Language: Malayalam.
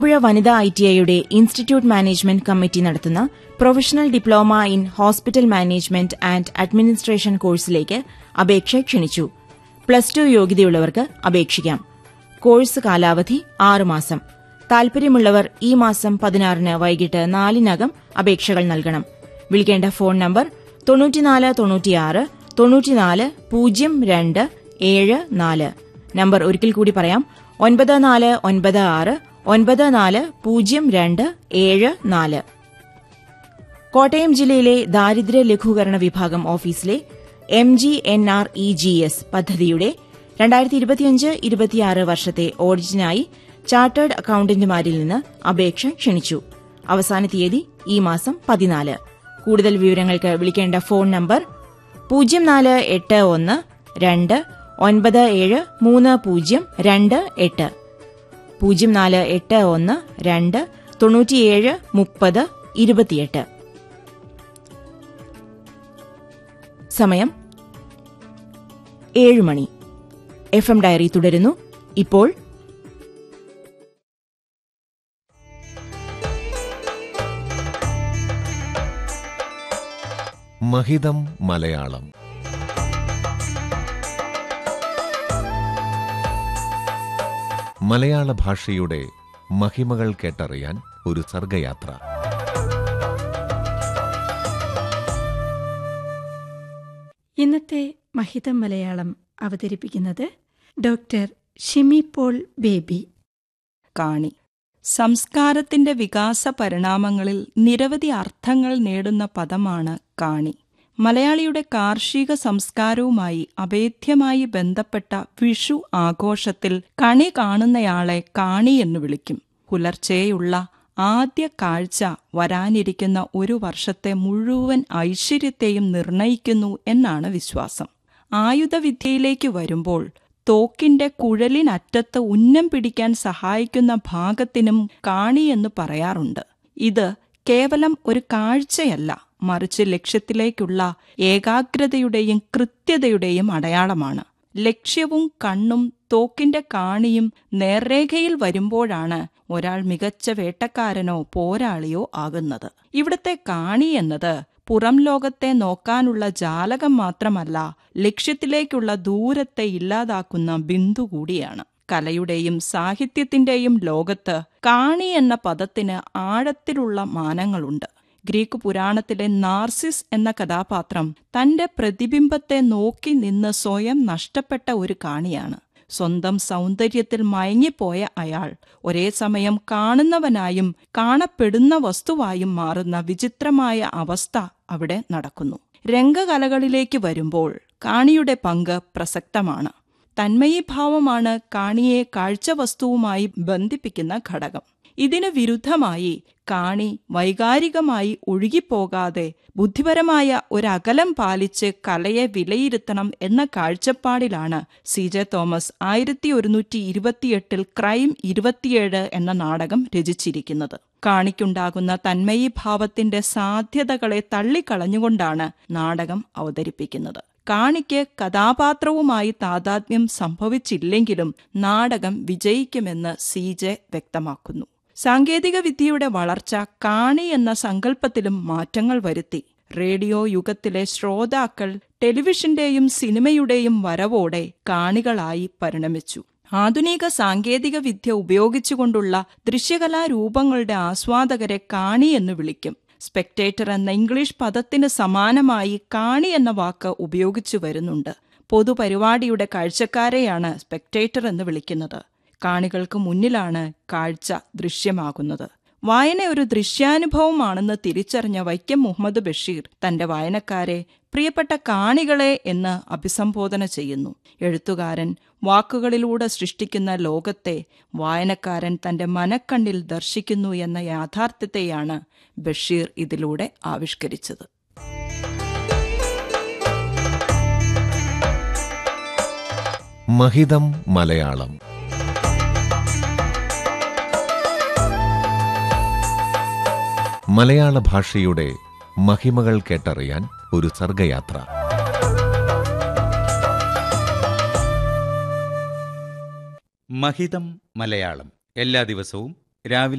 പുഴ വനിതാ ഐ ടി ഐയുടെ ഇൻസ്റ്റിറ്റ്യൂട്ട് മാനേജ്മെന്റ് കമ്മിറ്റി നടത്തുന്ന professional diploma in hospital management and administration കോഴ്സിലേക്ക് അപേക്ഷ ക്ഷണിച്ചു പ്ലസ് ടു യോഗ്യതയുള്ളവർക്ക് അപേക്ഷിക്കാം കോഴ്സ് കാലാവധി ആറുമാസം താൽപര്യമുള്ളവർ ഈ മാസം പതിനാറിന് വൈകിട്ട് നാലിനകം അപേക്ഷകൾ നൽകണം വിളിക്കേണ്ട ഫോൺ നമ്പർ തൊണ്ണൂറ്റിനാല് തൊണ്ണൂറ്റിയാറ് തൊണ്ണൂറ്റിനാല് പൂജ്യം രണ്ട് ഏഴ് നാല് നമ്പർ ഒരിക്കൽ കൂടി പറയാം ഒൻപത് നാല് ഒൻപത് ആറ് ഒൻപത് നാല് പൂജ്യം രണ്ട് ഏഴ് നാല് കോട്ടയം ജില്ലയിലെ ദാരിദ്ര്യ ലഘൂകരണ വിഭാഗം ഓഫീസിലെ M G N R E G S പദ്ധതിയുടെ രണ്ടായിരത്തി ഇരുപത്തിയഞ്ച് ഇരുപത്തിയാറ് വർഷത്തെ ഓഡിറ്റിനായി ചാർട്ടേഡ് അക്കൌണ്ടന്റുമാരിൽ നിന്ന് അപേക്ഷ ക്ഷണിച്ചു അവസാന തീയതി ഈ മാസം പതിനാല് കൂടുതൽ വിവരങ്ങൾക്ക് വിളിക്കേണ്ട ഫോൺ നമ്പർ പൂജ്യം നാല് എട്ട് ഒന്ന് രണ്ട് ഒൻപത് ഏഴ് മൂന്ന് പൂജ്യം രണ്ട് എട്ട് പൂജ്യം നാല് എട്ട് ഒന്ന് രണ്ട് തൊണ്ണൂറ്റിയേഴ് മുപ്പത് ഇരുപത്തിയെട്ട് സമയം ഏഴ് മണി എഫ് എം ഡയറി തുടരുന്നു ഇപ്പോൾ മഹിതം മലയാളം മലയാള ഭാഷയുടെ മഹിമകൾ കേട്ടറിയാൻ ഒരു സർഗയാത്ര ഇന്നത്തെ മഹിതം മലയാളം അവതരിപ്പിക്കുന്നത് ഡോക്ടർ ഷിമി പോൾ ബേബി കാണി സംസ്കാരത്തിന്റെ വികാസ പരിണാമങ്ങളിൽ നിരവധി അർത്ഥങ്ങൾ നേടുന്ന പദമാണ് കാണി മലയാളിയുടെ കാർഷിക സംസ്കാരവുമായി അഭേദ്യമായി ബന്ധപ്പെട്ട വിഷു ആഘോഷത്തിൽ കണി കാണുന്നയാളെ കാണി എന്ന് വിളിക്കും പുലർച്ചെയുള്ള ആദ്യ കാഴ്ച വരാനിരിക്കുന്ന ഒരു വർഷത്തെ മുഴുവൻ ഐശ്വര്യത്തെയും നിർണയിക്കുന്നു എന്നാണ് വിശ്വാസം ആയുധവിദ്യയിലേക്ക് വരുമ്പോൾ തോക്കിന്റെ കുഴലിനറ്റത്ത് ഉന്നം പിടിക്കാൻ സഹായിക്കുന്ന ഭാഗത്തിനും കാണി എന്ന് പറയാറുണ്ട് ഇത് കേവലം ഒരു കാഴ്ചയല്ല മറിച്ച് ലക്ഷ്യത്തിലേക്കുള്ള ഏകാഗ്രതയുടെയും കൃത്യതയുടെയും അടയാളമാണ് ലക്ഷ്യവും കണ്ണും തോക്കിന്റെ കാണിയും നേർരേഖയിൽ വരുമ്പോഴാണ് ഒരാൾ മികച്ച വേട്ടക്കാരനോ പോരാളിയോ ആകുന്നത് ഇവിടത്തെ കാണി എന്നത് പുറം ലോകത്തെ നോക്കാനുള്ള ജാലകം മാത്രമല്ല ലക്ഷ്യത്തിലേക്കുള്ള ദൂരത്തെ ഇല്ലാതാക്കുന്ന ബിന്ദു കൂടിയാണ് കലയുടെയും സാഹിത്യത്തിന്റെയും ലോകത്ത് കാണി എന്ന പദത്തിന് ആഴത്തിലുള്ള മാനങ്ങളുണ്ട് ഗ്രീക്ക് പുരാണത്തിലെ നാർസിസ് എന്ന കഥാപാത്രം തന്റെ പ്രതിബിംബത്തെ നോക്കി നിന്ന് സ്വയം നഷ്ടപ്പെട്ട ഒരു കാണിയാണ് സ്വന്തം സൗന്ദര്യത്തിൽ മയങ്ങിപ്പോയ അയാൾ ഒരേ സമയം കാണുന്നവനായും കാണപ്പെടുന്ന വസ്തുവായും മാറുന്ന വിചിത്രമായ അവസ്ഥ അവിടെ നടക്കുന്നു രംഗകലകളിലേക്ക് വരുമ്പോൾ കാണിയുടെ പങ്ക് പ്രസക്തമാണ് തന്മയീഭാവമാണ് കാണിയെ കാഴ്ചവസ്തുവുമായി ബന്ധിപ്പിക്കുന്ന ഘടകം ഇതിന് വിരുദ്ധമായി കാണി വൈകാരികമായി ഒഴുകിപ്പോകാതെ ബുദ്ധിപരമായ ഒരകലം പാലിച്ച് കലയെ വിലയിരുത്തണം എന്ന കാഴ്ചപ്പാടിലാണ് സി ജെ തോമസ് ആയിരത്തി ഒരുന്നൂറ്റി ഇരുപത്തിയെട്ടിൽ ക്രൈം ഇരുപത്തിയേഴ് എന്ന നാടകം രചിച്ചിരിക്കുന്നത് കാണിക്കുണ്ടാകുന്ന തന്മയീഭാവത്തിന്റെ സാധ്യതകളെ തള്ളിക്കളഞ്ഞുകൊണ്ടാണ് നാടകം അവതരിപ്പിക്കുന്നത് കാണിക്ക് കഥാപാത്രവുമായി താതാത്മ്യം സംഭവിച്ചില്ലെങ്കിലും നാടകം വിജയിക്കുമെന്ന് സി ജെ വ്യക്തമാക്കുന്നു സാങ്കേതിക വിദ്യയുടെ വളർച്ച കാണി എന്ന സങ്കല്പത്തിലും മാറ്റങ്ങൾ വരുത്തി റേഡിയോ യുഗത്തിലെ ശ്രോതാക്കൾ ടെലിവിഷന്റെയും സിനിമയുടെയും വരവോടെ കാണികളായി പരിണമിച്ചു ആധുനിക സാങ്കേതിക വിദ്യ ഉപയോഗിച്ചുകൊണ്ടുള്ള ദൃശ്യകലാരൂപങ്ങളുടെ ആസ്വാദകരെ കാണി എന്ന് വിളിക്കും സ്പെക്ടേറ്റർ എന്ന ഇംഗ്ലീഷ് പദത്തിന് സമാനമായി കാണി എന്ന വാക്ക് ഉപയോഗിച്ചു വരുന്നുണ്ട് പൊതുപരിപാടിയുടെ കാഴ്ചക്കാരെയാണ് സ്പെക്ടേറ്റർ എന്ന് വിളിക്കുന്നത് കാണികൾക്ക് മുന്നിലാണ് കാഴ്ച ദൃശ്യമാകുന്നത് വായന ഒരു ദൃശ്യാനുഭവമാണെന്ന് തിരിച്ചറിഞ്ഞ വൈക്കം മുഹമ്മദ് ബഷീർ തന്റെ വായനക്കാരെ പ്രിയപ്പെട്ട കാണികളെ എന്ന് അഭിസംബോധന ചെയ്യുന്നു എഴുത്തുകാരൻ വാക്കുകളിലൂടെ സൃഷ്ടിക്കുന്ന ലോകത്തെ വായനക്കാരൻ തന്റെ മനക്കണ്ണിൽ ദർശിക്കുന്നു എന്ന യാഥാർത്ഥ്യത്തെയാണ് ബഷീർ ഇതിലൂടെ ആവിഷ്കരിച്ചത് മഹിതം മലയാളം മലയാള ഭാഷയുടെ മഹിമകൾ കേട്ടറിയാൻ ഒരു സർഗയാത്ര മഹിതം മലയാളം എല്ലാ ദിവസവും രാവിലെ